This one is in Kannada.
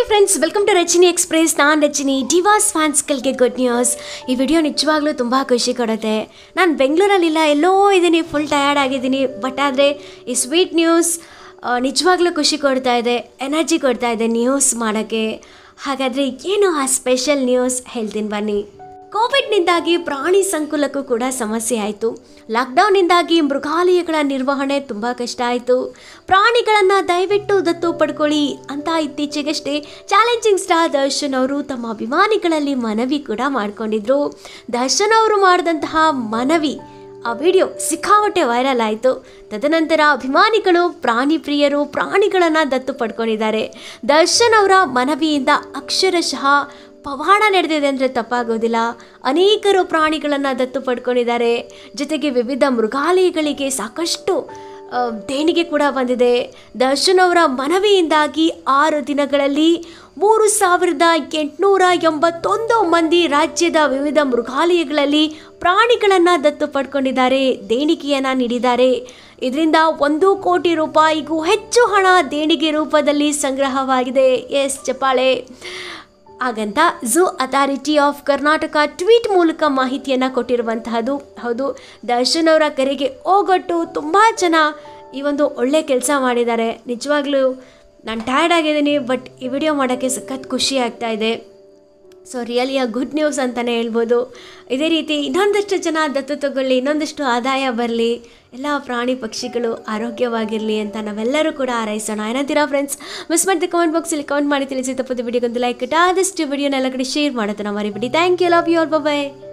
hi friends welcome to Rachini express ನಾನು ರಚಿನಿ ಡಿವಾಸ್ ಫ್ಯಾನ್ಸ್ಗಳಿಗೆ ಗುಡ್ ನ್ಯೂಸ್ ಈ ವಿಡಿಯೋ ನಿಜವಾಗ್ಲೂ ತುಂಬ ಖುಷಿ ಕೊಡುತ್ತೆ ನಾನು ಬೆಂಗಳೂರಲ್ಲಿಲ್ಲ ಎಲ್ಲೋ ಇದ್ದೀನಿ ಫುಲ್ ಟಯರ್ಡ್ ಆಗಿದ್ದೀನಿ ಬಟ್ ಆದರೆ ಈ ಸ್ವೀಟ್ ನ್ಯೂಸ್ ನಿಜವಾಗ್ಲೂ ಖುಷಿ ಕೊಡ್ತಾ ಇದೆ ಎನರ್ಜಿ ಕೊಡ್ತಾ ಇದೆ ನ್ಯೂಸ್ ಮಾಡೋಕ್ಕೆ ಹಾಗಾದರೆ ಏನು ಆ ಸ್ಪೆಷಲ್ ನ್ಯೂಸ್ ಹೇಳ್ತೀನಿ ಬನ್ನಿ ಕೋವಿಡ್ನಿಂದಾಗಿ ಪ್ರಾಣಿ ಸಂಕುಲಕ್ಕೂ ಕೂಡ ಸಮಸ್ಯೆ ಆಯಿತು ಲಾಕ್ಡೌನ್ನಿಂದಾಗಿ ಮೃಗಾಲಯಗಳ ನಿರ್ವಹಣೆ ತುಂಬ ಕಷ್ಟ ಆಯಿತು ಪ್ರಾಣಿಗಳನ್ನು ದಯವಿಟ್ಟು ದತ್ತು ಪಡ್ಕೊಳ್ಳಿ ಅಂತ ಇತ್ತೀಚೆಗಷ್ಟೇ ಚಾಲೆಂಜಿಂಗ್ ಸ್ಟಾರ್ ದರ್ಶನ್ ಅವರು ತಮ್ಮ ಅಭಿಮಾನಿಗಳಲ್ಲಿ ಮನವಿ ಕೂಡ ಮಾಡಿಕೊಂಡಿದ್ರು ದರ್ಶನ್ ಅವರು ಮಾಡಿದಂತಹ ಮನವಿ ಆ ವಿಡಿಯೋ ಸಿಕ್ಕಾಪಟ್ಟೆ ವೈರಲ್ ಆಯಿತು ತದನಂತರ ಅಭಿಮಾನಿಗಳು ಪ್ರಾಣಿ ಪ್ರಿಯರು ಪ್ರಾಣಿಗಳನ್ನು ದತ್ತು ಪಡ್ಕೊಂಡಿದ್ದಾರೆ ದರ್ಶನ್ ಅವರ ಮನವಿಯಿಂದ ಅಕ್ಷರಶಃ ಪವಾಡ ನಡೆದಿದೆ ಅಂದರೆ ತಪ್ಪಾಗೋದಿಲ್ಲ ಅನೇಕರು ಪ್ರಾಣಿಗಳನ್ನು ದತ್ತು ಪಡ್ಕೊಂಡಿದ್ದಾರೆ ಜೊತೆಗೆ ವಿವಿಧ ಮೃಗಾಲಯಗಳಿಗೆ ಸಾಕಷ್ಟು ಆ, ದೇಣಿಗೆ ಕೂಡ ಬಂದಿದೆ ದರ್ಶನ್ ಅವರ ಮನವಿಯಿಂದಾಗಿ ಆರು ದಿನಗಳಲ್ಲಿ ಮೂರು ಸಾವಿರದ ಎಂಟುನೂರ ಎಂಬತ್ತೊಂದು ಮಂದಿ ರಾಜ್ಯದ ವಿವಿಧ ಮೃಗಾಲಯಗಳಲ್ಲಿ ಪ್ರಾಣಿಗಳನ್ನು ದತ್ತು ಪಡ್ಕೊಂಡಿದ್ದಾರೆ ದೇಣಿಗೆಯನ್ನು ನೀಡಿದ್ದಾರೆ ಇದರಿಂದ ಒಂದು ಕೋಟಿ ರೂಪಾಯಿಗೂ ಹೆಚ್ಚು ಹಣ ದೇಣಿಗೆ ರೂಪದಲ್ಲಿ ಸಂಗ್ರಹವಾಗಿದೆ ಎಸ್ ಚಪ್ಪಾಳೆ ಹಾಗಂತ zoo authority of Karnataka tweet ಮೂಲಕ ಮಾಹಿತಿಯನ್ನು ಕೊಟ್ಟಿರುವಂತಹದ್ದು ಹೌದು ದರ್ಶನ್ ಅವರ ಕರೆಗೆ ಓಗೊಟ್ಟು ತುಂಬ ಜನ ಈ ಒಂದು ಒಳ್ಳೆ ಕೆಲಸ ಮಾಡಿದ್ದಾರೆ ನಿಜವಾಗ್ಲೂ ನಾನು ಟಯರ್ಡ್ ಆಗಿದ್ದೀನಿ ಬಟ್ ಈ ವಿಡಿಯೋ ಮಾಡೋಕ್ಕೆ ಸಖತ್ ಖುಷಿ ಆಗ್ತಾ ಇದೆ so really uh good news ಅಂತಲೇ ಹೇಳ್ಬೋದು ಇದೇ ರೀತಿ ಇನ್ನೊಂದಷ್ಟು ಜನ ದತ್ತು ತಗೊಳ್ಳಿ ಇನ್ನೊಂದಷ್ಟು ಆದಾಯ ಬರಲಿ ಎಲ್ಲ ಪ್ರಾಣಿ ಪಕ್ಷಿಗಳು ಆರೋಗ್ಯವಾಗಿರಲಿ ಅಂತ ನಾವೆಲ್ಲರೂ ಕೂಡ ಹಾರೈಸೋಣ ಏನಂತೀರಾ ಫ್ರೆಂಡ್ಸ್ ಮಿಸ್ ಮಾಡಿದ ಕಮೆಂಟ್ ಬಾಕ್ಸಲ್ಲಿ ಕಮೆಂಟ್ ಮಾಡಿ ತಿಳಿಸಿ ತಪ್ಪದ ವಿಡಿಯೋಗೊಂದು ಲೈಕ್ ಆದಷ್ಟು ವಿಡಿಯೋನ ಎಲ್ಲ ಕಡೆ ಶೇರ್ ಮಾಡೋದನ್ನ ಮರಿಬಿಡಿ thank you love you all bye